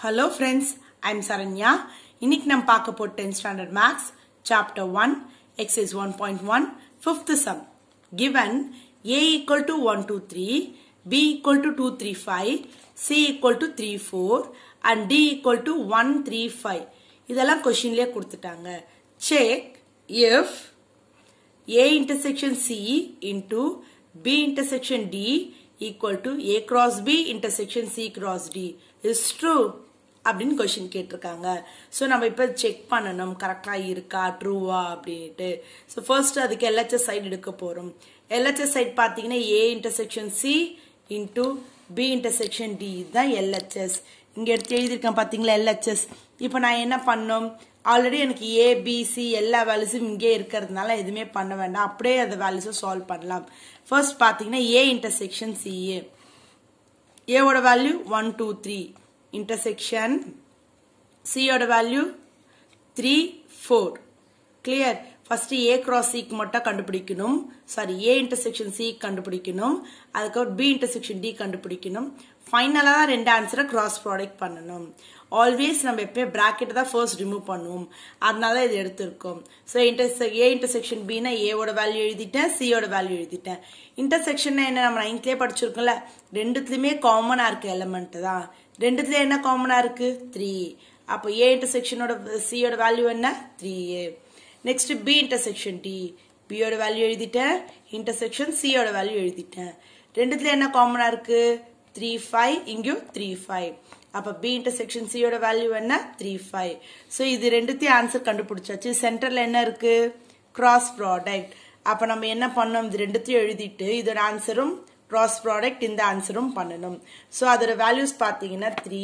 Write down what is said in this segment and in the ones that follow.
hello friends I'm Saranya இன்னைக்கு நம்ம பார்க்க போற 10th standard maths chapter one exercise one point one fifth sum given A equal to one two three B equal to two three five C equal to three four and D equal to one three five இதெல்லாம் கொஷின்லேயே கொடுத்துட்டாங்க check if A intersection C into B intersection D equal to A cross B intersection C cross D is true அப்படின்னு கொஷின் கேட்டிருக்காங்க so நம்ம இப்போ check பண்ணணும் கரெக்டாக இருக்கா ட்ரூவா அப்படின்ட்டு ஸோ ஃபர்ஸ்ட் அதுக்கு எல்ஹெச்எஸ் சைடு எடுக்க போகிறோம் எல்ஹெச்எஸ் சைடு பார்த்தீங்கன்னா A intersection C into B intersection D தான் எல்ஹெச்எஸ் இங்கே எடுத்து எழுதியிருக்கேன் பார்த்தீங்களா எல்ஹெச்எஸ் இப்போ நான் என்ன பண்ணோம் ஆல்ரெடி எனக்கு ஏ பி சி எல்லா வேல்யூஸும் இங்கே இருக்கிறதுனால எதுவுமே பண்ண வேண்டாம் அப்படியே அந்த வேல்யூஸை சால்வ் பண்ணலாம் ஃபர்ஸ்ட் பார்த்தீங்கன்னா ஏ இன்டர்செக்ஷன் சிஏ ஏவோட value one two three intersection சியோட value three four clear first A cross சிக்கு மட்டும் கண்டுபிடிக்கணும் சாரி ஏ இன்டர்செக்ஷன் சி கண்டுபிடிக்கணும் அதுக்கப்புறம் பி இன்டர்செக்ஷன் டி கண்டுபிடிக்கணும் ஃபைனலாக தான் ரெண்டு ஆன்சரை கிராஸ் ப்ராடக்ட் பண்ணணும் ஆல்வேஸ் நம்ம எப்பயும் பிராக்கெட் தான் ஃபர்ஸ்ட் ரிமூவ் பண்ணுவோம் அதனால இது எடுத்திருக்கோம் ஸோ இன்டர்செக் ஏ இன்டர்செக்ஷன் பின்னா ஏவோட வேல்யூ எழுதிட்டேன் சியோட வேல்யூ எழுதிட்டேன் இன்டர்செக்ஷன் என்ன நம்ம நைன்த்லேயே படிச்சிருக்கோம்ல ரெண்டுத்துலையுமே காமனாக இருக்கு எலமெண்ட் தான் ரெண்டுத்துலேயும் என்ன காமனாக இருக்கு த்ரீ அப்போ ஏ இன்டர்செக்ஷனோட சியோட வேல்யூ என்ன three A next B intersection D பியோட வேல்யூ எழுதிட்டேன் இன்டர்செக்ஷன் சியோட வேல்யூ எழுதிட்டேன் ரெண்டுத்துல என்ன காமனா இருக்கு த்ரீ ஃபைவ் இங்கேயும் த்ரீ ஃபைவ் அப்ப பி இன்டர்செக்ஷன் சியோட வேல்யூ என்ன த்ரீ ஃபைவ் ஸோ இது ரெண்டுத்தையும் ஆன்சர் கண்டுபிடிச்சாச்சு சென்டர்ல என்ன இருக்கு கிராஸ் ப்ராடக்ட் அப்ப நம்ம என்ன பண்ணோம் இது ரெண்டுத்தையும் எழுதிட்டு இதோட ஆன்சரும் கிராஸ் ப்ராடக்ட் இந்த ஆன்சரும் பண்ணணும் ஸோ அதோட வேல்யூஸ் பார்த்தீங்கன்னா three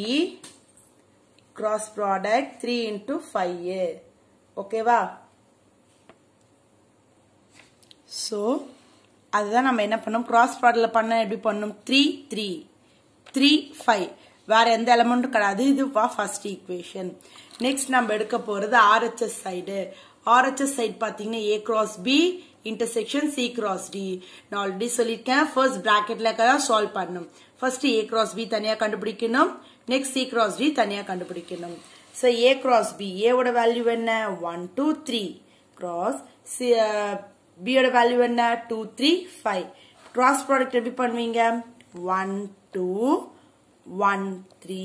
cross product three into five ஓகேவா ஸோ அதுதான் நம்ம என்ன பண்ணோம் கிராஸ் ப்ராடக்ட்ல பண்ண எப்படி பண்ணோம் த்ரீ த்ரீ த்ரீ ஃபைவ் வேற எந்த எலமெண்ட்டும் கிடையாது இது வா ஃபர்ஸ்ட் ஈக்குவேஷன் நெக்ஸ்ட் நம்ம எடுக்க போறது ஆர்ஹெச்எஸ் சைடு ஆர்ஹெச்எஸ் சைடு பார்த்தீங்கன்னா A cross B intersection C cross D நான் ஆல்ரெடி சொல்லியிருக்கேன் ஃபர்ஸ்ட் பிராக்கெட்ல தான் சால்வ் பண்ணணும் ஃபர்ஸ்ட் ஏ கிராஸ் பி தனியாக கண்டுபிடிக்கணும் நெக்ஸ்ட் சி கிராஸ் டி தனியாக கண்டுபிடிக்கணும் ஸோ ஏ கிராஸ் பி ஏவோட வேல்யூ என்ன one two three cross C பியோட வேல்யூ என்ன two three five cross product எப்படி பண்ணுவீங்க one two one three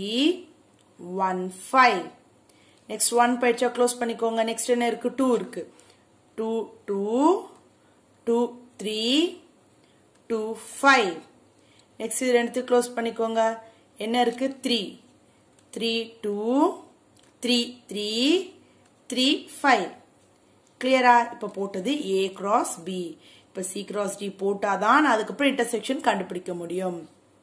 one five next one போயிடுச்சா க்ளோஸ் பண்ணிக்கோங்க நெக்ஸ்ட் என்ன இருக்கு டூ இருக்கு two two two three two five next இது ரெண்டுத்தையும் க்ளோஸ் பண்ணிக்கோங்க என்ன இருக்கு three three two three three three five கிளியரா இப்போ போட்டது ஏ கிராஸ் பி இப்போ சி கிராஸ் டி போட்டாதான் அதுக்கப்புறம் இன்டர்செக்ஷன் கண்டுபிடிக்க முடியும்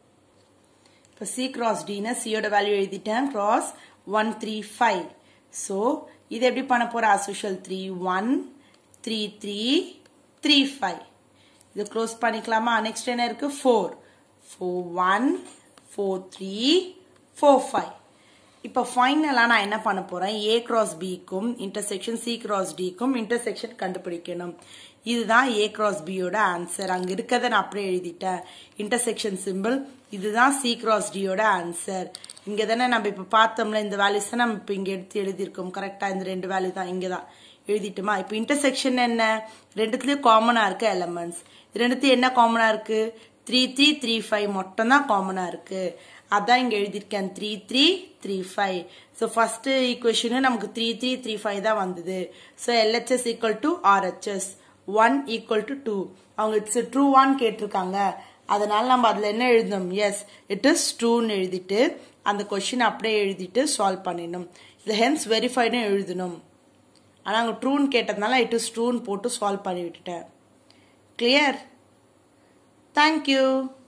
இப்போ சி கிராஸ் டினா சியோட வேல்யூ எழுதிட்டேன் cross one three five so இது எப்படி பண்ண போற அசோஷியல் three one three three three five இது க்ளோஸ் பண்ணிக்கலாமா நெக்ஸ்ட் என்ன இருக்கு four four one four three four five இப்போ ஃபைனலாக நான் என்ன பண்ண போறேன் ஏ கிராஸ் பிக்கும் இன்டர்செக்ஷன் சி கிராஸ் டிக்கும் இன்டர்செக்ஷன் கண்டுபிடிக்கணும் இதுதான் ஏ கிராஸ் பியோட ஆன்சர் அங்க இருக்கிறத நான் அப்படியே எழுதிட்டேன் இன்டர்செக்ஷன் சிம்பிள் இதுதான் சி கிராஸ் டியோட ஆன்சர் இங்க தானே நம்ம இப்ப பார்த்தோம்ல இந்த வேல்யூஸ் தான் நம்ம இப்ப இங்க எடுத்து எழுதியிருக்கோம் கரெக்டா இந்த ரெண்டு வேல்யூ தான் இங்க தான் எழுதிட்டுமா இப்போ இன்டர்செக்ஷன் என்ன ரெண்டுத்துலயும் காமனா இருக்கு எலமெண்ட்ஸ் ரெண்டுத்தையும் என்ன காமனா இருக்கு த்ரீ த்ரீ த்ரீ ஃபைவ் மட்டும் தான் காமனா இருக்கு அதான் இங்க எழுதியிருக்கேன் three three three five so first equation நமக்கு த்ரீ த்ரீ த்ரீ ஃபைவ் தான் வந்தது so LHS equal to RHS one equal to two அவங்க இட்ஸ் ட்ரூ ஒன் கேட்டிருக்காங்க அதனால நம்ம அதில் என்ன எழுதணும் எஸ் இட் இஸ் ட்ரூன்னு எழுதிட்டு அந்த கொஷின் அப்படியே எழுதிட்டு சால்வ் பண்ணிடணும் இது ஹென்ஸ் வெரிஃபைடு எழுதணும் ஆனால் அங்கே ட்ரூன்னு கேட்டதுனால இட் இஸ் ட்ரூன்னு போட்டு சால்வ் பண்ணி விட்டுட்டேன் கிளியர் தேங்க்யூ